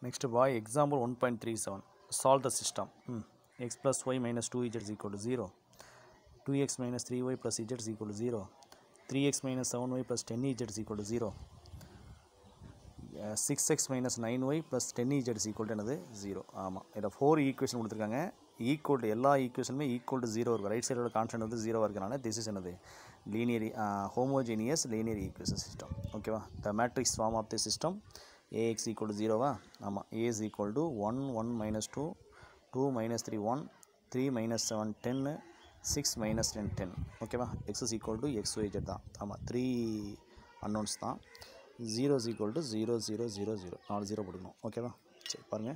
Next by example 1.37 solve the system hmm. x plus y minus 2z is equal to 0 2x minus 3y plus z is equal to 0 3x minus 7y plus 10z is equal to 0 six x minus nine y plus ten z is equal to என்னது zero ஆமாம் இதில் four equation கொடுத்துருக்காங்க equal to எல்லா ஈக்குவேஷனுமே equal to zero இருக்கும் right சைடோட constant வந்து ஜீரோவாக இருக்கனால திஸ் இஸ் என்னது linear homogeneous linear equation system ஓகேவா the matrix form of the system A X equal to ஜீரோவா ஆமாம் A is equal to one one minus two two minus three one three minus seven டென்னு six minus ten ten ஓகேவா x is equal to x y z தான் ஆமாம் three unknowns தான் zero is equal to zero zero zero zero நாலு zero போட்டுக்கணும் ஓகேவா சரி பாருங்கள்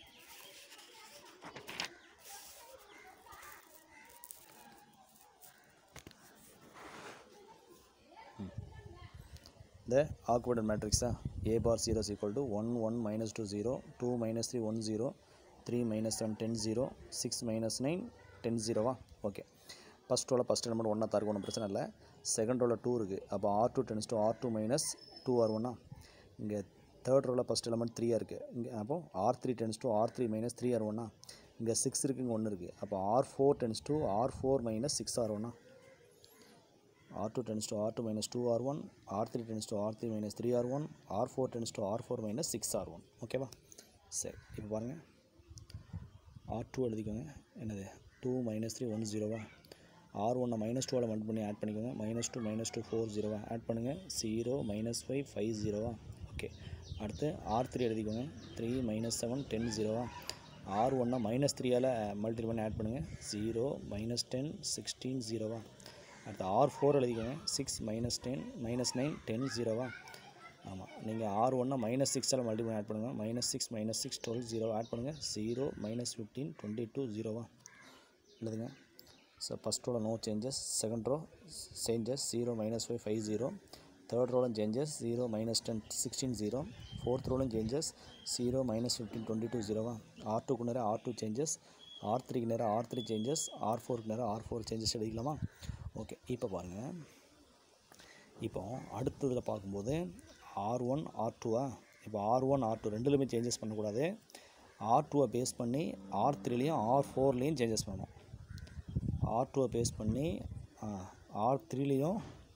the awkward matrix ah, a bar 0 is equal to 1 1 minus 2 0 2 minus 3 1 0 3 minus 7 10 0 6 minus 9 10 0 வா ஓகே ஃபஸ்ட் ரோவில் ஃபஸ்ட் எலமெண்ட் ஒன்றா தான் இருக்கும் ஒன்றும் பிரச்சனை இல்லை செகண்ட் ரோவில் டூ இருக்குது அப்போ R two tends to R two minus two R ஒன்னா இங்கே தேர்ட் ரோவில் ஃபஸ்ட் எலமெண்ட் த்ரீயாக இருக்குது இங்கே அப்போ R three tends to R three minus three R ஒன்னா இங்கே சிக்ஸ் இருக்குது இங்கே ஒன்று இருக்குது அப்போ R four tends to R four minus six R ஒன்னா R2 tends to R2 minus 2R1, R3 tends to R3 minus 3R1, R4 tends to R4 minus 6R1 ஓகேவா சரி இப்போ பாருங்கள் R2 எழுதிக்கோங்க என்னது டூ மைனஸ் த்ரீ ஒன் ஜீரோவா R ஒன்னை minus டூவில் மல்ட் பண்ணி ஆட் பண்ணிக்கோங்க minus two minus two four ஜீரோவா ஆட் பண்ணுங்கள் ஜீரோ மைனஸ் ஃபைவ் ஃபைவ் ஜீரோவா ஓகே அடுத்து ஆர் த்ரீ எழுதிக்கோங்க த்ரீ மைனஸ் செவன் டென் ஜீரோவா ஆர் ஒன்னை மைனஸ் த்ரீயால் மல்டி பண்ணி ஆட் பண்ணுங்கள் ஜீரோ மைனஸ் டென் சிக்ஸ்டீன் ஜீரோவா அடுத்து ஆர் ஃபோர் எழுதிக்கோங்க six minus ten minus nine ten ஜீரோவா ஆமாம் நீங்கள் ஆர் ஒன்னை மைனஸ் சிக்ஸால் மல்டி பண்ணி ஆட் பண்ணுங்கள் minus six minus six twelve zero add பண்ணுங்கள் zero minus fifteen twenty two ஜீரோவா எழுதுங்க ஸோ ஃபஸ்ட் ரோவில் no changes second row changes zero minus five five zero third ரோலும் changes zero minus ten sixteen zero fourth ரோலும் changes zero minus fifteen twenty two ஜீரோவா R டூக்கு நேரம் R two changes R த்ரீக்கு நேரம் R three changes R ஃபோருக்கு நேரம் R four changes எடுக்கலாமா ஓகே இப்போ பாருங்கள் இப்போ அடுத்ததில் பார்க்கும்போது ஆர் ஒன் ஆர் டூவா இப்போ ஆர் ஒன் ஆர் டூ ரெண்டுலேயுமே சேஞ்சஸ் பண்ணக்கூடாது ஆர் டூவை பேஸ் பண்ணி ஆர் த்ரீலேயும் ஆர் ஃபோர்லேயும் சேஞ்சஸ் பண்ணணும் ஆர் டூவை பேஸ் பண்ணி ஆர் த்ரீலேயும்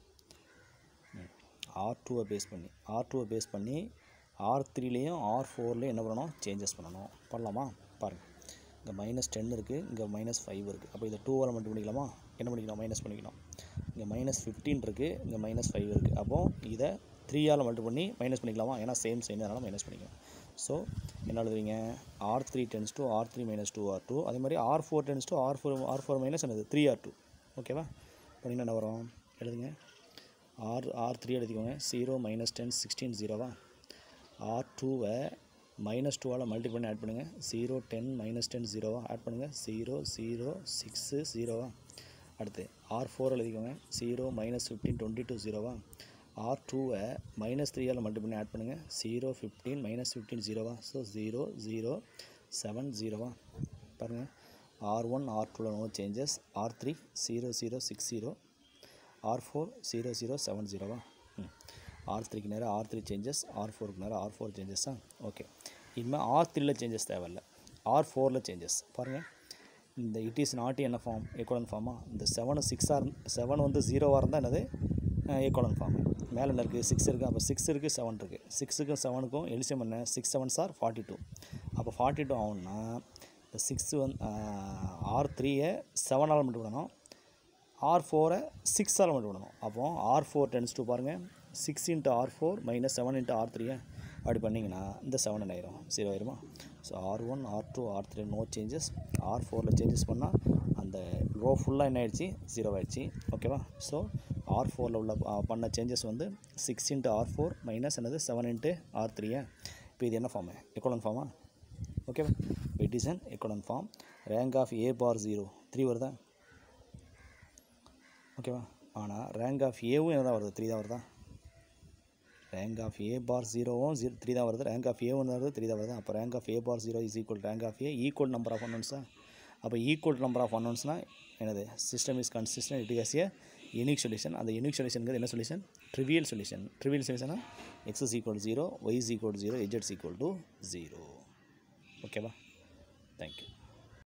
ஆர் டூவை பேஸ் பண்ணி ஆர் டூவை பேஸ் பண்ணி ஆர் த்ரீலேயும் ஆர் ஃபோர்லேயும் என்ன பண்ணணும் சேஞ்சஸ் பண்ணணும் பண்ணலாமா பாருங்கள் இங்கே மைனஸ் டென் இருக்குது இங்கே மைனஸ் ஃபைவ் இருக்குது அப்போ இதை டூவால் மட்டும் பண்ணிக்கலாமா என்ன பண்ணிக்கலாம் மைனஸ் பண்ணிக்கலாம் இங்கே மைனஸ் ஃபிஃப்டீன் இருக்குது இங்கே மைனஸ் ஃபைவ் இருக்குது அப்போது இதை த்ரீயால் மல்ட்டு பண்ணி மைனஸ் பண்ணிக்கலாமா ஏன்னா சேம் சைன் அதனால் மைனஸ் பண்ணிக்கலாம் ஸோ என்ன எழுதுவீங்க R three tends to R three minus two R two அதே மாதிரி R four tends to R four R four minus என்னது த்ரீ ஆர் டூ ஓகேவா பண்ணிங்கன்னா என்ன வரும் எழுதுங்க ஆர் ஆர் த்ரீ எழுதிக்கோங்க ஜீரோ மைனஸ் டென் சிக்ஸ்டீன் ஜீரோவா ஆர் டூவை மைனஸ் டூவால் மல்டி பண்ணி ஆட் பண்ணுங்கள் ஜீரோ டென் மைனஸ் டென் ஜீரோவா ஆட் பண்ணுங்கள் ஜீரோ ஜீரோ சிக்ஸு ஜீரோவா அடுத்து ஆர் ஃபோர் எழுதிக்கோங்க zero minus fifteen twenty two ஜீரோவா ஆர் டூவை மைனஸ் த்ரீயால் மல்டி பண்ணி ஆட் பண்ணுங்கள் ஜீரோ ஃபிஃப்டீன் மைனஸ் ஃபிஃப்டீன் ஜீரோவா ஸோ ஜீரோ ஜீரோ செவன் ஜீரோவா பாருங்கள் ஆர் ஒன் ஆர் டூவில் no changes R three zero zero six zero R four zero zero seven ஜீரோவா ம் ஆர் த்ரீக்கு நேரம் ஆர் த்ரீ சேஞ்சஸ் ஆர் ஃபோருக்கு நேரம் ஆர் ஃபோர் சேஞ்சஸா ஓகே இனிமேல் ஆர் த்ரீயில் சேஞ்சஸ் தேவையில்ல ஆர் ஃபோரில் சேஞ்சஸ் பாருங்கள் இந்த இட் இஸ் நாட் என்ன ஃபார்ம் ஏக்கோலன் ஃபார்மா இந்த செவன் சிக்ஸாக செவன் வந்து ஜீரோவாக இருந்தால் என்னது ஏக்கோலன் ஃபார்ம் மேலே என்ன இருக்குது சிக்ஸ் இருக்குது அப்போ சிக்ஸ் இருக்குது செவன் இருக்குது சிக்ஸுக்கும் செவனுக்கும் எலிசியம் என்ன six seven sir forty two அப்போ ஃபார்ட்டி டூ ஆகும்னா இந்த சிக்ஸு வந்து ஆர் த்ரீயை செவனால் மட்டும் விடணும் ஆர் ஃபோரை சிக்ஸால் மட்டும் விடணும் அப்போது ஆர் ஃபோர் டென்ஸ் டூ பாருங்கள் six into R four minus seven into R த்ரீயை அப்படி பண்ணிங்கன்னா இந்த செவன் ஆயிரும் ஜீரோ ஆயிருமா so R one R two R three no changes R ஃபோரில் சேஞ்சஸ் பண்ணால் அந்த ரோ ஃபுல்லாக என்ன ஆயிடுச்சு ஜீரோ ஆயிடுச்சு ஓகேவா ஸோ ஆர் ஃபோரில் உள்ள பண்ண சேஞ்சஸ் வந்து six into R four minus என்னது செவன் இன்ட்டு ஆர் த்ரீயா இப்போ இது என்ன ஃபார்மு எக்கோலன் ஃபார்மா ஓகேவா it is an echelon form rank of A bar zero three வருதா ஓகேவா ஆனால் ரேங்க் ஆஃப் ஏவும் என்ன தான் வருது த்ரீ தான் வருதா ரேங்க் ஆஃப் ஏ பார் ஜீரோவும் ஜீரோ த்ரீ தான் வருது ரேங்க் ஆஃப் ஏ ஒன்று வருது த்ரீ தான் வருது அப்போ rank of A bar zero is equal rank of A equal number of ஒன்னொன்ஸா அப்போ ஈக்குவல் நம்பர் ஆஃப் ஒன்னொன்ஸ்னால் என்னது system is consistent it is a unique solution அந்த யூனிக் சொல்யூஷனுங்கிறது என்ன சொல்யூஷன் ட்ரிவியல் சொல்யூஷன் ட்ரிவியல் சொல்யூஷனா x is equal zero y is equal zero எஜெட்ஸ் equal to zero ஓகேவா தேங்க்யூ